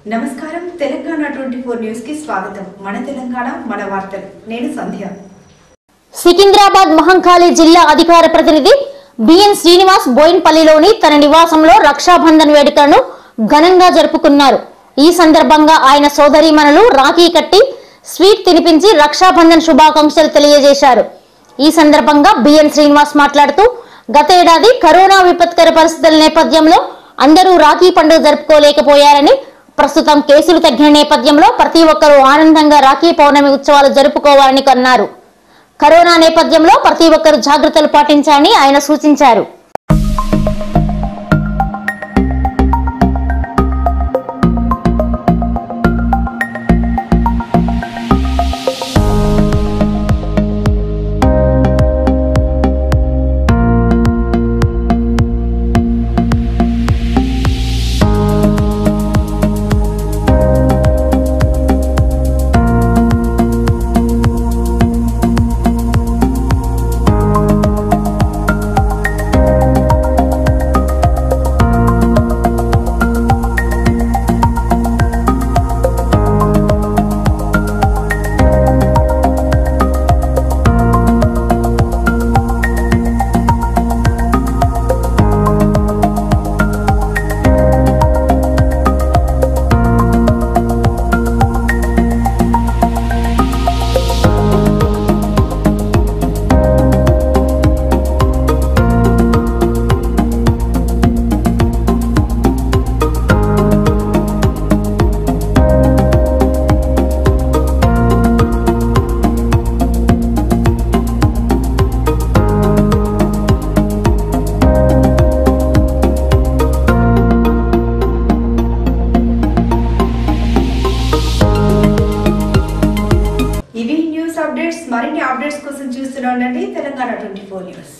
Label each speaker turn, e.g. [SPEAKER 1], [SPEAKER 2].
[SPEAKER 1] నమస్కారం Telangana twenty four news కి స్వాగతం మన తెలంగాణ మన వార్తలు నేను సంధ్య
[SPEAKER 2] సికింద్రాబాద్ మహంకాళి జిల్లా అధికార ప్రతినిధి బిఎన్ శ్రీనివాస్ బోయిన్పల్లిలోని తన నివాసంలో రక్షాబంధన్ వేడుకలను ఘనంగా జరుపుకున్నారు ఈ సందర్భంగా ఆయన సోదరీమణులు రాఖీ కట్టి స్వీట్ తినిపించి రక్షాబంధన్ శుభాకాంక్షలు తెలియజేశారు ఈ సందర్భంగా బిఎన్ శ్రీనివాస్ మాట్లాడుతూ గతేడాది కరోనా విపత్కర పరిస్థితుల నేపథ్యంలో అందరూ రాఖీ పండుగ జరుపుకోలేకపోయారని ప్రస్తుతం కేసులు తగ్గిన నేపథ్యంలో ప్రతి ఒక్కరూ ఆనందంగా రాఖీ పౌర్ణమి ఉత్సవాలు జరుపుకోవాలని కన్నారు కరోనా నేపథ్యంలో ప్రతి ఒక్కరూ జాగ్రత్తలు పాటించాలని ఆయన సూచించారు
[SPEAKER 1] ఇవి న్యూస్ అప్డేట్స్ మరిన్ని అప్డేట్స్ కోసం చూస్తూనే ఉండండి తెలంగాణ ట్వంటీ ఫోర్ న్యూస్